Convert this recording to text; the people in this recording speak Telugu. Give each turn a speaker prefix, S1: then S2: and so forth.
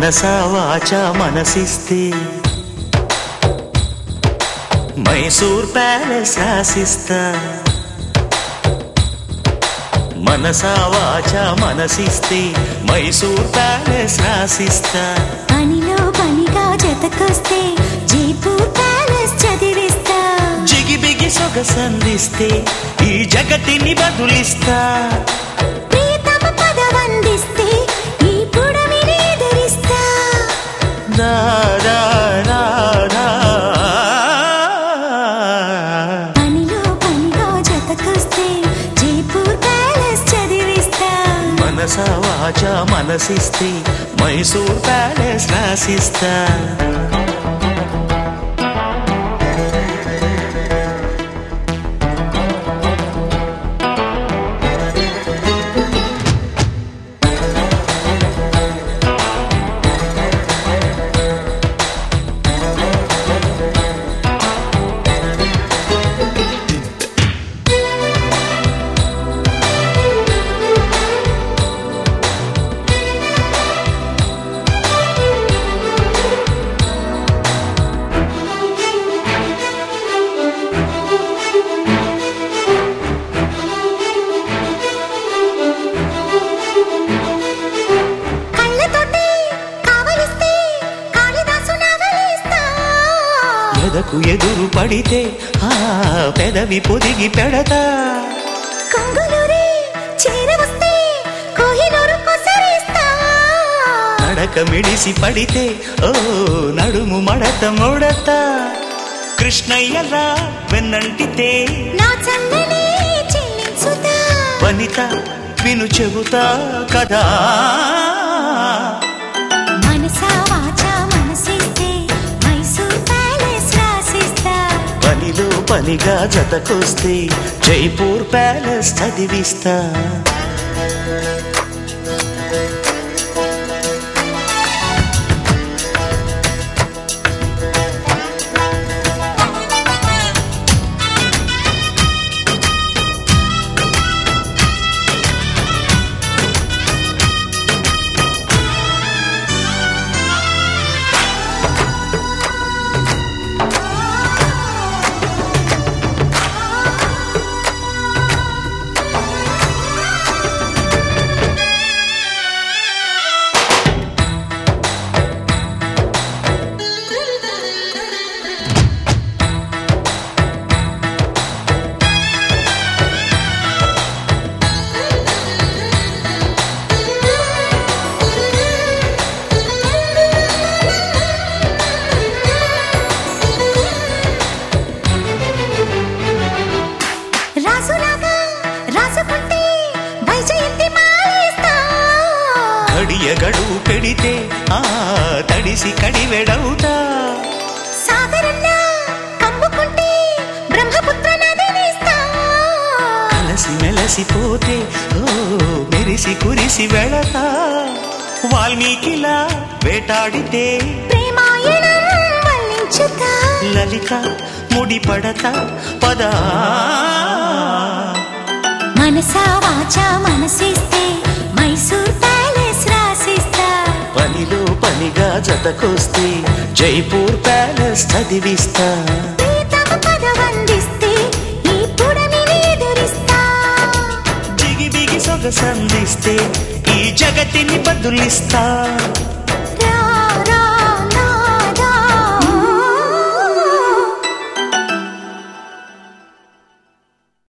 S1: మనసా వాచ మనసిస్తే మైసూర్ ప్యాలెస్ రాసిస్తా మనసా వాచ మనసిస్తే మైసూర్ ప్యాలెస్ రాసిస్తా
S2: పనిలో పనిగా జతకొస్తే జైపూర్ ప్యాలెస్ చదివిస్తా
S1: జిగిబిగి సొగసందిస్తే ఈ జగతిని బదులిస్తా
S2: ప్రియతమ పదవందిస్తే ఈ పుడమిని ఎదురిస్తా
S1: దా, దా, దా, దా.
S2: పనిలో పనిగా జతకొస్తే జైపూర్ ప్యాలెస్ చదివిస్తా
S1: మనసా వాచ మనసిస్తే మైసూర్ ప్యాలెస్ రాసిస్తా
S2: కళ్ళతోటి కావలిస్తే కాళిదాసు నవలిస్తా
S1: ఎదకు ఎదురు పడితే ఆ పెదవి పొదిగి పెడతా
S2: కంగులూరి చేరవస్తే కోహినూరు కొసరిస్తా
S1: నడక మిడిసి పడితే ఓ నడుము మడత ముడత కృష్ణయ్యలా వెన్నంటితే
S2: నా చందని చెల్లించుతా
S1: వనిత విను చెబుతా కదా
S2: మనసా వాచా మనసిస్తే మైసూర్ ప్యాలెస్ రాసిస్తా
S1: పనిలో పనిగా జతకొస్తే జైపూర్ ప్యాలెస్ చదివిస్తా
S2: రాసులాగా రాసుకుంటే వైజయంతి మాలేస్తా
S1: కడియ గడువు పెడితే ఆ తడిసి కడివెడవుతా
S2: సాగరంలా కమ్ముకుంటే బ్రహ్మపుత్ర నదినిస్తా
S1: కలసి మెలసిపోతే ఓ మెరిసి కురిసి వెళతా వాల్మీకిలా వేటాడితే
S2: ప్రేమాయణం వల్లించుతా
S1: లలిత ముడి పడతా పదా
S2: మనసా వాచా మనసిస్తే మైసూర్ ప్యాలెస్ రాసిస్తా
S1: పనిలో పనిగా జతకొస్తే జైపూర్ ప్యాలెస్ చదివిస్తా
S2: ప్రియతమ పదవందిస్తే ఈ పుడమిని ఎదురిస్తా
S1: జిగి బిగి సొగసందిస్తే ఈ జగతిని బదులిస్తా